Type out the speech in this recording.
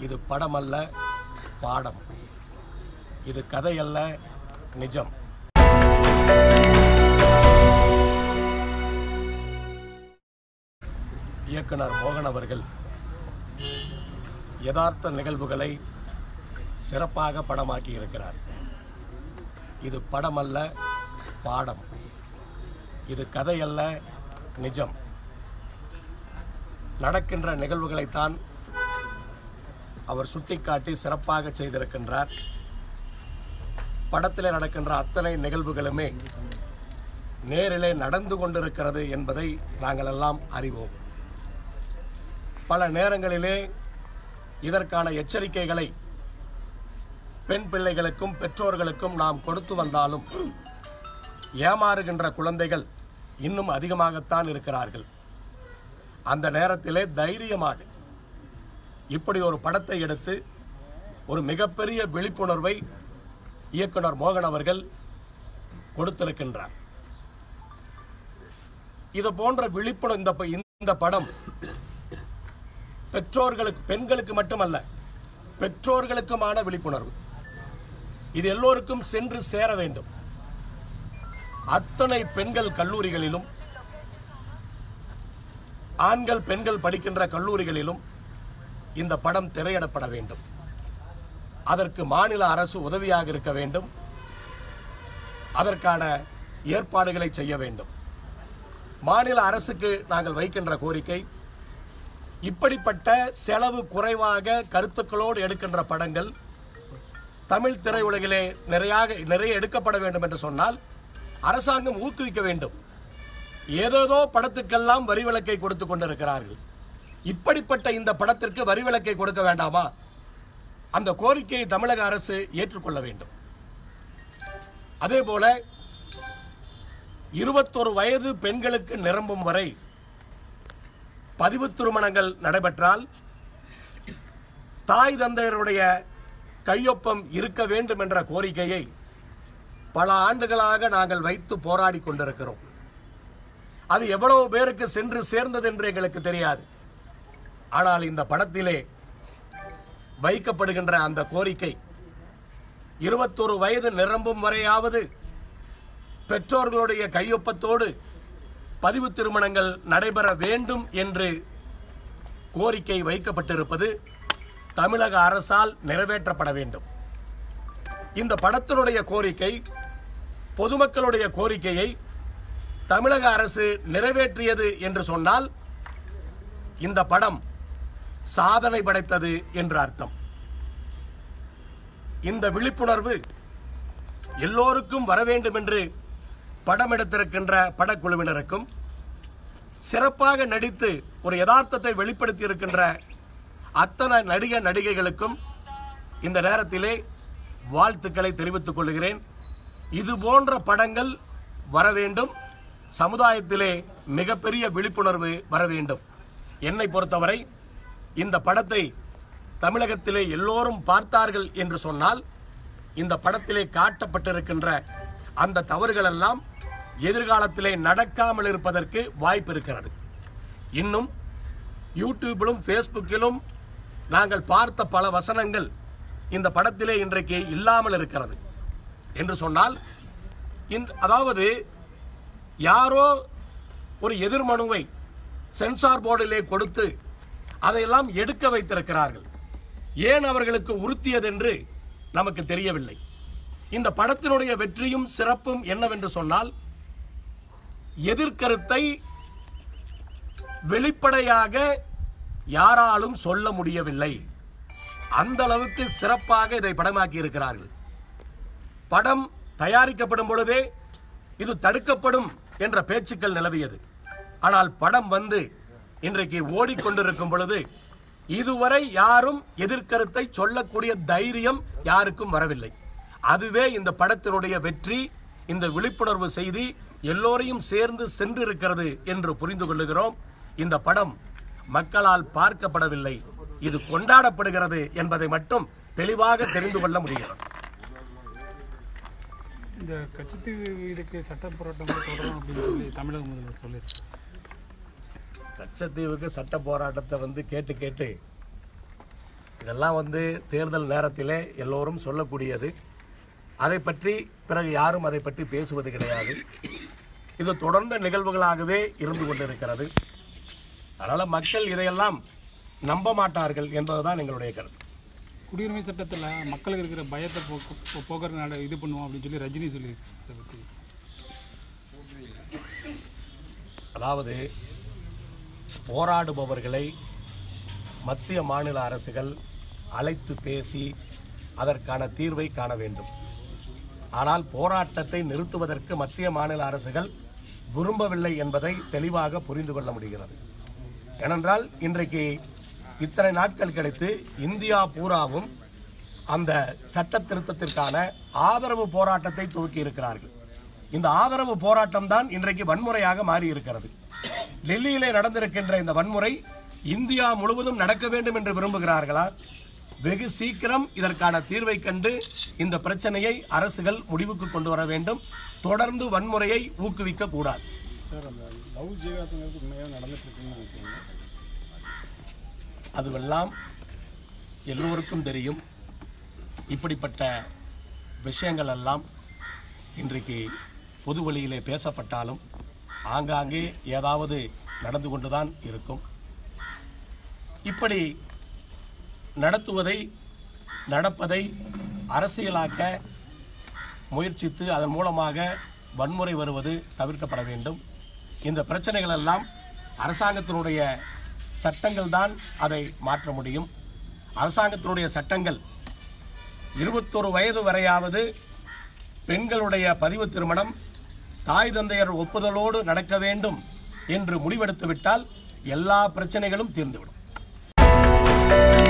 இது படம் அல்ல பாடம் இது கதை அல்ல நிஜம் இயக்குனர் மோகன் அவர்கள் யதார்த்த நிகழ்வுகளை சிறப்பாக படமாக்கி இருக்கிறார் இது படம் அல்ல பாடம் இது கதை அல்ல நிஜம் நடக்கின்ற நிகழ்வுகளைத்தான் அவர் சுட்டிக்காட்டி சிறப்பாக செய்திருக்கின்றார் படத்தில் நடக்கின்ற அத்தனை நிகழ்வுகளுமே நேரிலே நடந்து கொண்டிருக்கிறது என்பதை நாங்கள் எல்லாம் அறிவோம் பல நேரங்களிலே இதற்கான எச்சரிக்கைகளை பெண் பிள்ளைகளுக்கும் பெற்றோர்களுக்கும் நாம் கொடுத்து வந்தாலும் ஏமாறுகின்ற குழந்தைகள் இன்னும் அதிகமாகத்தான் இருக்கிறார்கள் அந்த நேரத்திலே தைரியமாக இப்படி ஒரு படத்தை எடுத்து ஒரு மிகப்பெரிய விழிப்புணர்வை இயக்குனர் மோகன் அவர்கள் கொடுத்திருக்கின்றார் இது போன்ற விழிப்புணர்வு இந்த ப- இந்த படம் பெற்றோர்களுக்கு பெண்களுக்கு மட்டுமல்ல பெற்றோர்களுக்குமான விழிப்புணர்வு இது எல்லோருக்கும் சென்று சேர வேண்டும் அத்தனை பெண்கள் கல்லூரிகளிலும் ஆண்கள் பெண்கள் படிக்கின்ற கல்லூரிகளிலும் இந்த படம் திரையிடப்பட வேண்டும் அதற்கு மாநில அரசு உதவியாக இருக்க வேண்டும் அதற்கான ஏற்பாடுகளை செய்ய வேண்டும் மாநில அரசுக்கு நாங்கள் வைக்கின்ற கோரிக்கை இப்படிப்பட்ட செலவு குறைவாக கருத்துக்களோடு எடுக்கின்ற படங்கள் தமிழ் திரையுலகிலே நிறையாக நிறைய எடுக்கப்பட வேண்டும் என்று சொன்னால் அரசாங்கம் ஊக்குவிக்க வேண்டும் ஏதேதோ படத்துக்கெல்லாம் வரி விலக்கை கொடுத்து கொண்டிருக்கிறார்கள் இப்படிப்பட்ட இந்த படத்திற்கு வரி விலக்கை கொடுக்க வேண்டாமா அந்த கோரிக்கையை தமிழக அரசு ஏற்றுக்கொள்ள வேண்டும் அதே போல இருபத்தொரு வயது பெண்களுக்கு நிரம்பும் வரை பதிவு திருமணங்கள் நடைபெற்றால் தாய் தந்தையருடைய கையொப்பம் இருக்க வேண்டும் என்ற கோரிக்கையை பல ஆண்டுகளாக நாங்கள் வைத்து போராடி கொண்டிருக்கிறோம் அது எவ்வளவு பேருக்கு சென்று சேர்ந்தது என்று எங்களுக்கு தெரியாது ஆனால் இந்த படத்திலே வைக்கப்படுகின்ற அந்த கோரிக்கை இருபத்தொரு வயது நிரம்பும் வரையாவது பெற்றோர்களுடைய கையொப்பத்தோடு பதிவு திருமணங்கள் நடைபெற வேண்டும் என்று கோரிக்கை வைக்கப்பட்டிருப்பது தமிழக அரசால் நிறைவேற்றப்பட வேண்டும் இந்த படத்தினுடைய கோரிக்கை பொதுமக்களுடைய கோரிக்கையை தமிழக அரசு நிறைவேற்றியது என்று சொன்னால் இந்த படம் சாதனை படைத்தது என்று அர்த்தம் இந்த விழிப்புணர்வு எல்லோருக்கும் வர வேண்டும் என்று படம் எடுத்திருக்கின்ற படக்குழுவினருக்கும் சிறப்பாக நடித்து ஒரு யதார்த்தத்தை வெளிப்படுத்தி இருக்கின்ற அத்தனை நடிக நடிகைகளுக்கும் இந்த நேரத்திலே வாழ்த்துக்களை தெரிவித்துக் கொள்கிறேன் இது போன்ற படங்கள் வர வேண்டும் சமுதாயத்திலே மிகப்பெரிய விழிப்புணர்வு வர வேண்டும் என்னை பொறுத்தவரை இந்த படத்தை தமிழகத்திலே எல்லோரும் பார்த்தார்கள் என்று சொன்னால் இந்த படத்திலே காட்டப்பட்டிருக்கின்ற அந்த தவறுகள் எல்லாம் எதிர்காலத்திலே நடக்காமல் இருப்பதற்கு வாய்ப்பு இருக்கிறது இன்னும் யூடியூபிலும் ஃபேஸ்புக்கிலும் நாங்கள் பார்த்த பல வசனங்கள் இந்த படத்திலே இன்றைக்கு இல்லாமல் இருக்கிறது என்று சொன்னால் இந்த அதாவது யாரோ ஒரு எதிர்மனுவை சென்சார் போர்டிலே கொடுத்து அதையெல்லாம் எடுக்க வைத்திருக்கிறார்கள் ஏன் அவர்களுக்கு உறுத்தியதென்று நமக்கு தெரியவில்லை இந்த படத்தினுடைய வெற்றியும் சிறப்பும் என்னவென்று சொன்னால் எதிர்கருத்தை வெளிப்படையாக யாராலும் சொல்ல முடியவில்லை அந்த அளவுக்கு சிறப்பாக இதை படமாக்கி இருக்கிறார்கள் படம் தயாரிக்கப்படும் பொழுதே இது தடுக்கப்படும் என்ற பேச்சுக்கள் நிலவியது ஆனால் படம் வந்து இன்றைக்கு ஓடிக்கொண்டிருக்கும் பொழுது இதுவரை யாரும் எதிர்கருத்தை சொல்லக்கூடிய தைரியம் யாருக்கும் வரவில்லை அதுவே இந்த படத்தினுடைய வெற்றி இந்த விழிப்புணர்வு செய்தி எல்லோரையும் சேர்ந்து சென்றிருக்கிறது என்று புரிந்து கொள்ளுகிறோம் இந்த படம் மக்களால் பார்க்கப்படவில்லை இது கொண்டாடப்படுகிறது என்பதை மட்டும் தெளிவாக தெரிந்து கொள்ள முடிகிறது இந்த கட்சித்தீவு இதுக்கு சட்ட போராட்டம் வந்து தொடரும் அப்படின்னு சொல்லி தமிழக முதல்வர் சொல்லியிருக்காரு கச்சத்தீவுக்கு சட்ட போராட்டத்தை வந்து கேட்டு கேட்டு இதெல்லாம் வந்து தேர்தல் நேரத்திலே எல்லோரும் சொல்லக்கூடியது அதை பற்றி பிறகு யாரும் அதை பற்றி பேசுவது கிடையாது இது தொடர்ந்த நிகழ்வுகளாகவே இருந்து கொண்டிருக்கிறது அதனால் மக்கள் இதையெல்லாம் நம்ப மாட்டார்கள் என்பதுதான் எங்களுடைய கருத்து குடியுரிமை சட்டத்தில் மக்களுக்கு இருக்கிற பயத்தை போக்கு போ- போக்குறதுனால இது பண்ணுவோம் அப்படின்னு சொல்லி ரஜினி சொல்லி இதை பற்றி அதாவது போராடுபவர்களை மத்திய மாநில அரசுகள் அழைத்து பேசி அதற்கான தீர்வை காண வேண்டும் ஆனால் போராட்டத்தை நிறுத்துவதற்கு மத்திய மாநில அரசுகள் விரும்பவில்லை என்பதை தெளிவாக புரிந்து கொள்ள முடிகிறது ஏனென்றால் இன்றைக்கு இத்தனை நாட்கள் கழித்து இந்தியா பூராவும் அந்த சட்ட திருத்தத்திற்கான ஆதரவு போராட்டத்தை துவக்கி இருக்கிறார்கள் இந்த ஆதரவு போராட்டம் தான் இன்றைக்கு வன்முறையாக மாறி இருக்கிறது டெல்லியிலே நடந்திருக்கின்ற இந்த வன்முறை இந்தியா முழுவதும் நடக்க வேண்டும் என்று விரும்புகிறார்களா வெகு சீக்கிரம் இதற்கான தீர்வை கண்டு இந்த பிரச்சனையை அரசுகள் முடிவுக்கு கொண்டு வர வேண்டும் தொடர்ந்து வன்முறையை ஊக்குவிக்க கூடாது சார் அந்த லவ் ஜீகாத்துங்கிறது உண்மையாக நடந்துட்டு இருக்குன்னு நினைக்கிறீங்க அதுவெல்லாம் எல்லோருக்கும் தெரியும் இப்படிப்பட்ட விஷயங்கள் எல்லாம் இன்றைக்கு பொது வழியிலே பேசப்பட்டாலும் ஆங்காங்கே ஏதாவது நடந்து கொண்டுதான் இருக்கும் இப்படி நடத்துவதை நடப்பதை அரசியலாக்க முயற்சித்து அதன் மூலமாக வன்முறை வருவது தவிர்க்கப்பட வேண்டும் இந்த பிரச்சனைகள் எல்லாம் அரசாங்கத்தினுடைய சட்டங்கள் தான் அதை மாற்ற முடியும் அரசாங்கத்தினுடைய சட்டங்கள் இருபத்தொரு வயது வரையாவது பெண்களுடைய பதிவு திருமணம் தாய் தந்தையர் ஒப்புதலோடு நடக்க வேண்டும் என்று முடிவெடுத்து விட்டால் எல்லா பிரச்சனைகளும் தீர்ந்துவிடும்